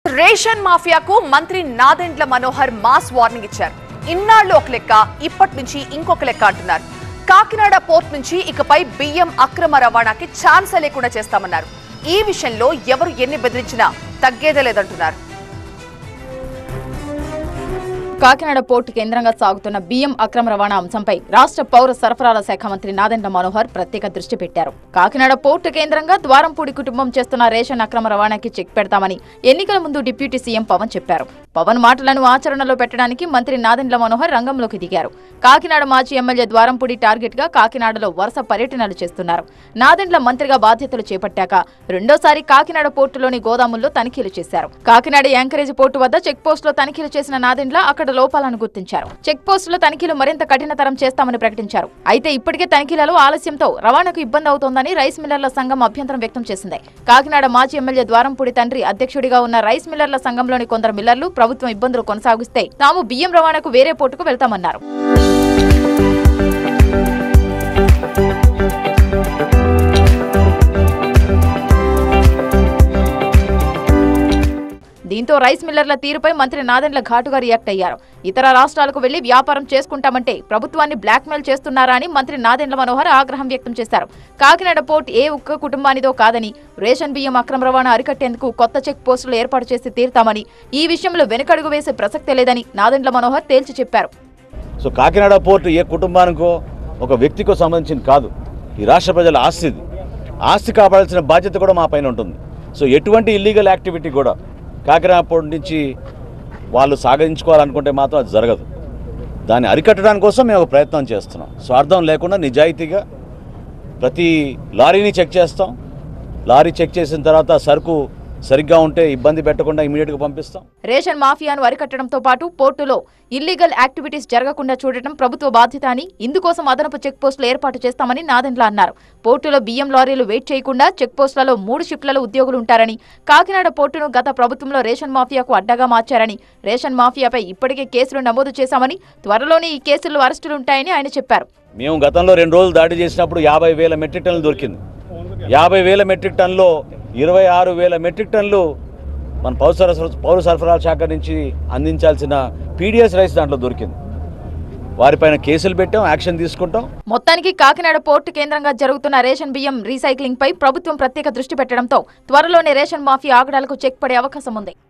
ration మాఫియాకు మంత్రి Nadendla Manohar mass warning ఇచ్చారు ఇన్నాళ్ళు ఒక లెక్క ఇప్పటి నుంచి ఇంకొక లెక్క అంటున్నారు కాకినాడ పోర్ట్ నుంచి ఇకపై బియ్యం అక్రమ రవాణాకి ఛాన్స్ లేకుండా చేస్తామన్నారు ఈ విషయంలో ఎవరు ఎన్ని బెదిరించినా తగ్గేదే లేదంటున్నారు కాకినాడ పోర్టు కేంద్రంగా సాగుతున్న బియ్యం అక్రమ రవాణా అంశంపై రాష్ట్ర పౌర సరఫరాల శాఖ మంత్రి నాదెండ్ల మనోహర్ ప్రత్యేక దృష్టి పెట్టారు కాకినాడ పోర్టు కేంద్రంగా ద్వారంపూడి కుటుంబం చేస్తున్న రేషన్ అక్రమ రవాణాకి చెక్ పెడతామని ఎన్నికల ముందు డిప్యూటీ సీఎం పవన్ చెప్పారు పవన్ మాటలను ఆచరణలో పెట్టడానికి మంత్రి నాదెండ్ల మనోహర్ రంగంలోకి దిగారు కాకినాడ మాజీ ఎమ్మెల్యే ద్వారంపూడి టార్గెట్ గా కాకినాడలో వరుస పర్యటనలు చేస్తున్నారు నాదెండ్ల మంత్రిగా బాధ్యతలు చేపట్టాక రెండోసారి కాకినాడ పోర్టులోని గోదాముల్లో తనిఖీలు చేశారు కాకినాడ యాంకరేజ్ పోర్టు వద్ద చెక్ పోస్ట్ లో తనిఖీలు చేసిన నాదెండ్ల అక్కడ లోపాలను గుర్తించారు చెక్ పోస్ట్ లో తనిఖీలు మరింత కఠినతరం చేస్తామని ప్రకటించారు అయితే ఇప్పటికే తనిఖీలలో ఆలస్యంతో రవాణాకు ఇబ్బంది అవుతోందని రైస్ మిల్లర్ల సంఘం అభ్యంతరం వ్యక్తం చేసింది కాకినాడ మాజీ ఎమ్మెల్యే ద్వారంపూడి తండ్రి అధ్యక్షుడిగా ఉన్న రైస్ మిల్లర్ల సంఘంలోని కొందరు మిల్లర్లు ప్రభుత్వం ఇబ్బందులు కొనసాగిస్తే తాము బియ్యం రవాణాకు వేరే పోర్టుకు వెళ్తామన్నారు దీంతో రైస్ మిల్లర్ల తీరుపై మంత్రి నాదెండ్ల ఘాటుగా రియాక్ట్ అయ్యారు ఇతర రాష్ట్రాలకు వెళ్లి వ్యాపారం చేసుకుంటామంటే ప్రభుత్వాన్ని బ్లాక్మెయిల్ చేస్తున్నారా అని మంత్రి నాదెండ్ల మనోహర్ ఆగ్రహం వ్యక్తం చేశారు కాకినాడ పోర్ట్ ఏ ఒక్క కుటుంబానిదో కాదని రేషన్ బియ్యం అక్రమ రవాణా అరికట్టేందుకు కొత్త చెక్ పోస్టులు ఏర్పాటు చేసి తీరుతామని ఈ విషయంలో వెనుకడుగు వేసే ప్రసక్తే లేదని నాదెండ్ల మనోహర్ తేల్చి చెప్పారు సో కాకినాడ పోర్టు ఏ కుటుంబానికో ఒక వ్యక్తికో సంబంధించింది కాదు ఈ రాష్ట్ర ప్రజల ఆస్తిది ఆస్తి కాపాడాల్సిన బాధ్యత కూడా మా పైన ఉంటుంది సో ఎటువంటి ఇల్లీగల్ యాక్టివిటీ కూడా కాకినాడ పోర్టు నుంచి వాళ్ళు సాగించుకోవాలనుకుంటే మాత్రం అది జరగదు దాన్ని అరికట్టడానికి కోసం మేము ఒక ప్రయత్నం చేస్తున్నాం స్వార్థం లేకుండా నిజాయితీగా ప్రతి లారీని చెక్ చేస్తాం లారీ చెక్ చేసిన తర్వాత సరుకు సరిగ్గా ఉంటే ఇబ్బంది పెట్టకుండా ఇమీడియట్గా పంపిస్తాం రేషన్ మాఫియాను అరికట్టడంతో పాటు పోర్టులో ఇల్లీగల్ యాక్టివిటీస్ జరగకుండా చూడటం ప్రభుత్వ బాధ్యత అని ఇందుకోసం అదనపు చెక్ పోస్టులు ఏర్పాటు చేస్తామని నాదెండ్ల అన్నారు పోర్టులో బియ్యం లారీలు వెయిట్ చేయకుండా చెక్ పోస్టులలో మూడు షిఫ్ట్లలో ఉద్యోగులు ఉంటారని కాకినాడ పోర్టును గత ప్రభుత్వంలో రేషన్ మాఫియాకు అడ్డగా మార్చారని రేషన్ మాఫియాపై ఇప్పటికే కేసులు నమోదు చేశామని త్వరలోనే ఈ కేసుల్లో అరెస్టులు ఉంటాయని ఆయన చెప్పారు మేము గతంలో రెండు రోజులు దాడి చేసినప్పుడు యాభై వేల మెట్రిక్ టన్నులు దొరికింది యాభై వేల మెట్రిక్ టన్నులో ఇరవై ఆరు వేల మెట్రిక్ టన్నులు మన పౌర సరఫరా పౌర సరఫరాల శాఖ నుంచి అందించాల్సిన పీడిఎస్ రైస్ దాంట్లో దొరికింది వారిపైన కేసులు పెట్టాం యాక్షన్ తీసుకుంటాం మొత్తానికి కాకినాడ పోర్టు కేంద్రంగా జరుగుతున్న రేషన్ బియ్యం రీసైక్లింగ్ పై ప్రభుత్వం ప్రత్యేక దృష్టి పెట్టడంతో త్వరలోనే రేషన్ మాఫియా ఆగడాలకు చెక్ పడే అవకాశం ఉంది